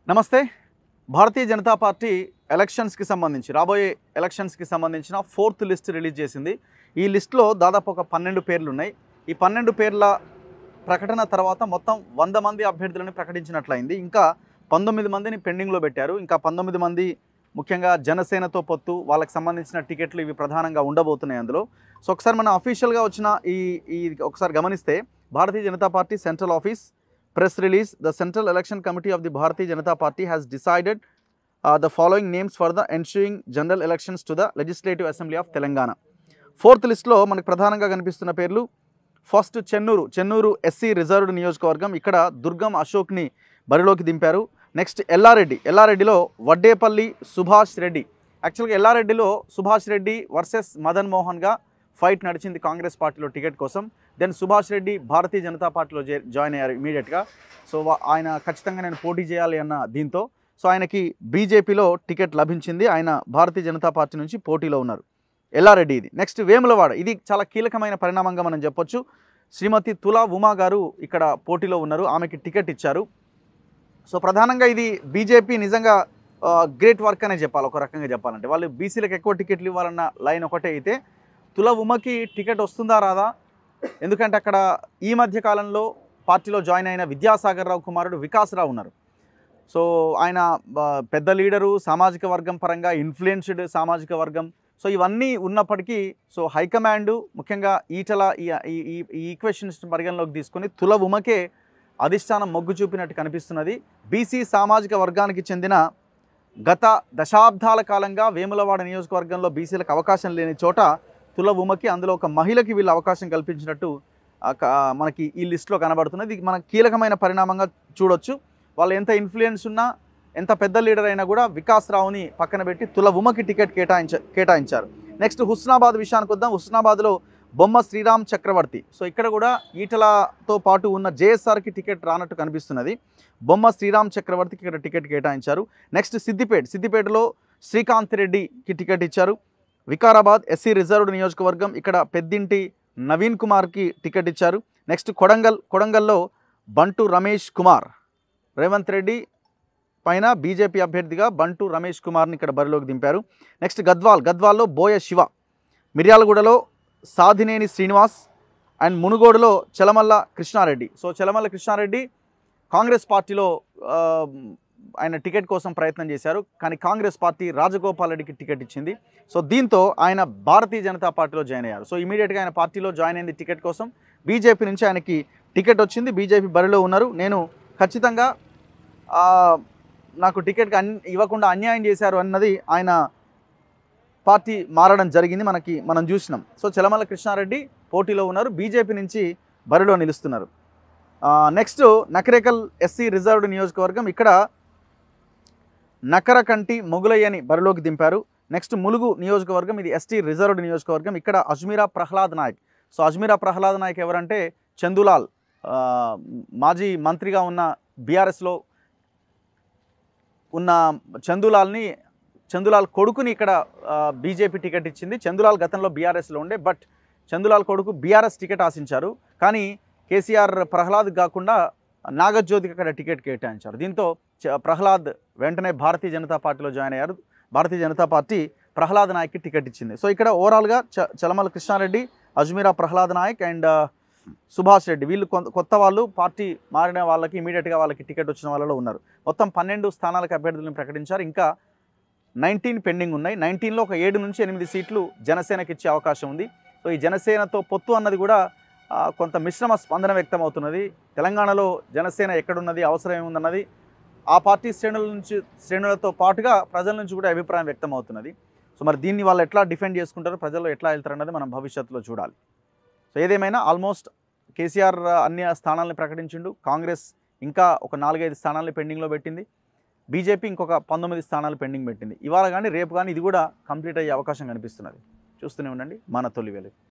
నమస్తే భారతీయ జనతా పార్టీ ఎలక్షన్స్కి సంబంధించి రాబోయే ఎలక్షన్స్కి సంబంధించిన ఫోర్త్ లిస్ట్ రిలీజ్ చేసింది ఈ లిస్ట్లో దాదాపు ఒక పన్నెండు పేర్లు ఉన్నాయి ఈ పన్నెండు పేర్ల ప్రకటన తర్వాత మొత్తం వంద మంది అభ్యర్థులను ప్రకటించినట్లయింది ఇంకా పంతొమ్మిది మందిని పెండింగ్లో పెట్టారు ఇంకా పంతొమ్మిది మంది ముఖ్యంగా జనసేనతో పొత్తు వాళ్ళకి సంబంధించిన టికెట్లు ఇవి ప్రధానంగా ఉండబోతున్నాయి అందులో సో ఒకసారి మన అఫీషియల్గా వచ్చిన ఈ ఈ ఒకసారి గమనిస్తే Bharatiya Janata Party central office press release the central election committee of the Bharatiya Janata Party has decided the following names for the ensuing general elections to the legislative assembly of Telangana fourth లిస్ట్లో మనకు ప్రధానంగా కనిపిస్తున్న పేర్లు first Chennur Chennur SC reserved నియోజకవర్గం ఇక్కడ దుర్గం అశోక్ని బరిలోకి దింపారు నెక్స్ట్ ఎల్లారెడ్డి ఎల్లారెడ్డిలో వడ్డేపల్లి సుభాష్ రెడ్డి యాక్చువల్గా ఎల్లారెడ్డిలో సుభాష్ రెడ్డి వర్సెస్ మదన్ మోహన్గా ఫైట్ నడిచింది కాంగ్రెస్ పార్టీలో టికెట్ కోసం దెన్ సుభాష్ రెడ్డి భారతీయ జనతా పార్టీలో జే- జాయిన్ అయ్యారు ఇమీడియట్గా సో వా- ఆయన ఖచ్చితంగా నేను పోటీ చేయాలి అన్న దీంతో సో ఆయనకి బీజేపీలో టికెట్ లభించింది ఆయన భారతీయ జనతా పార్టీ నుంచి పోటీలో ఉన్నారు ఎల్లారెడ్డి ఇది నెక్స్ట్ వేములవాడ ఇది చాలా కీలకమైన పరిణామంగా మనం చెప్పొచ్చు శ్రీమతి తులా ఉమా గారు ఇక్కడ పోటీలో ఉన్నారు ఆమెకి టికెట్ ఇచ్చారు సో ప్రధానంగా ఇది బీజేపీ నిజంగా గ్రేట్ వర్క్ అనే చెప్పాలి ఒక రకంగా చెప్పాలంటే వాళ్ళు బీసీలకు ఎక్కువ టికెట్లు ఇవ్వాలన్న లైన్ ఒకటే అయితే తుల ఉమకి టికెట్ వస్తుందా రాదా ఎందుకంటే అక్కడ ఈ మధ్య కాలంలో పార్టీలో జాయిన్ అయిన విద్యాసాగర్ రావు కుమారుడు వికాస్ రావు ఉన్నారు సో ఆయన ఆ, పెద్ద లీడరు సామాజిక వర్గం పరంగా ఇన్ఫ్లుయెన్స్డ్ సామాజిక వర్గం సో ఇవన్నీ ఉన్నప్పటికీ సో హైకమాండ్ ముఖ్యంగా ఈటల ఈ ఈ- ఈ- ఈ ఈక్వేషన్స్ పరిగణలోకి తీసుకొని తుల ఉమకే అధిష్టానం మొగ్గు చూపినట్టు కనిపిస్తున్నది బీసీ సామాజిక వర్గానికి చెందిన గత దశాబ్దాల కాలంగా వేములవాడ నియోజకవర్గంలో బీసీలకు అవకాశం లేని చోట తుల ఉమకి అందులో ఒక మహిళకి వీళ్ళు అవకాశం కల్పించినట్టు ఆ, క- ఆ, మనకి ఈ లిస్ట్లో కనబడుతున్నది ఇది మనకు కీలకమైన పరిణామంగా చూడొచ్చు వాళ్ళు ఎంత ఇన్ఫ్లుయెన్స్ ఉన్నా ఎంత పెద్ద లీడర్ అయినా కూడా వికాస్ రావుని పక్కన పెట్టి తుల ఉమకి టికెట్ కేటాయించ కేటాయించారు నెక్స్ట్ హుస్నాబాద్ విషయానికి వద్దాం హుస్నాబాద్లో బొమ్మ శ్రీరామ్ చక్రవర్తి సో ఇక్కడ కూడా ఈటలతో పాటు ఉన్న జేఎస్ఆర్కి టికెట్ రానట్టు కనిపిస్తున్నది బొమ్మ శ్రీరామ్ చక్రవర్తికి ఇక్కడ టికెట్ కేటాయించారు నెక్స్ట్ సిద్దిపేట సిద్దిపేటలో శ్రీకాంత్ రెడ్డికి టికెట్ ఇచ్చారు వికారాబాద్ ఎస్సీ రిజర్వ్డ్ నియోజకవర్గం ఇక్కడ పెద్దింటి నవీన్ కుమార్కి టికెట్ ఇచ్చారు నెక్స్ట్ కొడంగల్ కొడంగల్లో బంటు రమేష్ కుమార్ రేవంత్ రెడ్డి పైన బీజేపీ అభ్యర్థిగా బంటు రమేష్ కుమార్ని ఇక్కడ బరిలోకి దింపారు నెక్స్ట్ గద్వాల్ గద్వాల్లో బోయ శివ మిర్యాలగూడలో సాధినేని శ్రీనివాస్ అండ్ మునుగోడులో చలమల్ల కృష్ణారెడ్డి సో చలమల్ల కృష్ణారెడ్డి కాంగ్రెస్ పార్టీలో ఆ, ఆయన టికెట్ కోసం ప్రయత్నం చేశారు కానీ కాంగ్రెస్ పార్టీ రాజగోపాల్ రెడ్డికి టికెట్ ఇచ్చింది సో దీంతో ఆయన భారతీయ జనతా పార్టీలో జాయిన్ అయ్యారు సో ఇమీడియట్గా ఆయన పార్టీలో జాయిన్ అయింది టికెట్ కోసం బీజేపీ నుంచి ఆయనకి టికెట్ వచ్చింది బీజేపీ బరిలో ఉన్నారు నేను ఖచ్చితంగా ఆ, నాకు టికెట్ అన్ ఇవ్వకుండా అన్యాయం చేశారు అన్నది ఆయన పార్టీ మారడం జరిగింది మనకి మనం చూసినాం సో చలమల కృష్ణారెడ్డి పోటీలో ఉన్నారు బీజేపీ నుంచి బరిలో నిలుస్తున్నారు నెక్స్ట్ నకరేకల్ ఎస్సీ రిజర్వ్డ్ నియోజకవర్గం ఇక్కడ నకరకంటి మొగులయ్యని బరిలోకి దింపారు నెక్స్ట్ ములుగు నియోజకవర్గం ఇది ఎస్టీ రిజర్వ్డ్ నియోజకవర్గం ఇక్కడ అజ్మీరా ప్రహ్లాద్ నాయక్ సో అజ్మీరా ప్రహ్లాద్ నాయక్ ఎవరంటే చందులాల్ ఆ, మాజీ మంత్రిగా ఉన్న బీఆర్ఎస్లో ఉన్న చందులాల్ని చందులాల్ కొడుకుని ఇక్కడ బీజేపీ టికెట్ ఇచ్చింది చందులాల్ గతంలో బీఆర్ఎస్లో ఉండే బట్ చందులాల్ కొడుకు బీఆర్ఎస్ టికెట్ ఆశించారు కానీ కేసీఆర్ ప్రహ్లాద్ కాకుండా నాగజ్యోతికి అక్కడ టికెట్ కేటాయించారు దీంతో చ- ప్రహ్లాద్ వెంటనే భారతీయ జనతా పార్టీలో జాయిన్ అయ్యారు భారతీయ జనతా పార్టీ ప్రహ్లాద్ నాయక్కి టికెట్ ఇచ్చింది సో ఇక్కడ ఓవరాల్గా చ చలమల కృష్ణారెడ్డి అజ్మీరా ప్రహ్లాద్ నాయక్ అండ్ సుభాష్ రెడ్డి వీళ్ళు కొత్త కొత్త వాళ్ళు పార్టీ మారిన వాళ్ళకి ఇమీడియట్గా వాళ్ళకి టికెట్ వచ్చిన వాళ్ళలో ఉన్నారు మొత్తం పన్నెండు స్థానాలకు అభ్యర్థులను ప్రకటించారు ఇంకా నైన్టీన్ పెండింగ్ ఉన్నాయి నైన్టీన్లో ఒక ఏడు నుంచి ఎనిమిది సీట్లు జనసేనకి ఇచ్చే అవకాశం ఉంది సో ఈ జనసేనతో పొత్తు అన్నది కూడా ఆ, కొంత మిశ్రమ స్పందన వ్యక్తం అవుతున్నది తెలంగాణలో జనసేన ఎక్కడున్నది అవసరం ఏముందన్నది ఆ పార్టీ శ్రేణుల నుంచి శ్రేణులతో పాటుగా ప్రజల నుంచి కూడా అభిప్రాయం వ్యక్తం అవుతున్నది సో మరి దీన్ని వాళ్ళు ఎట్లా డిఫెండ్ చేసుకుంటారో ప్రజల్లో ఎట్లా వెళ్తారు అన్నది మనం భవిష్యత్తులో చూడాలి సో ఏదేమైనా ఆల్మోస్ట్ కేసీఆర్ అన్ని స్థానాలను ప్రకటించిండు కాంగ్రెస్ ఇంకా ఒక నాలుగైదు స్థానాలను పెండింగ్లో పెట్టింది బీజేపీ ఇంకొక పంతొమ్మిది స్థానాలు పెండింగ్ పెట్టింది ఇవాళ కానీ రేపు కానీ ఇది కూడా కంప్లీట్ అయ్యే అవకాశం కనిపిస్తున్నది చూస్తూనే ఉండండి మన తొలి వెలుగు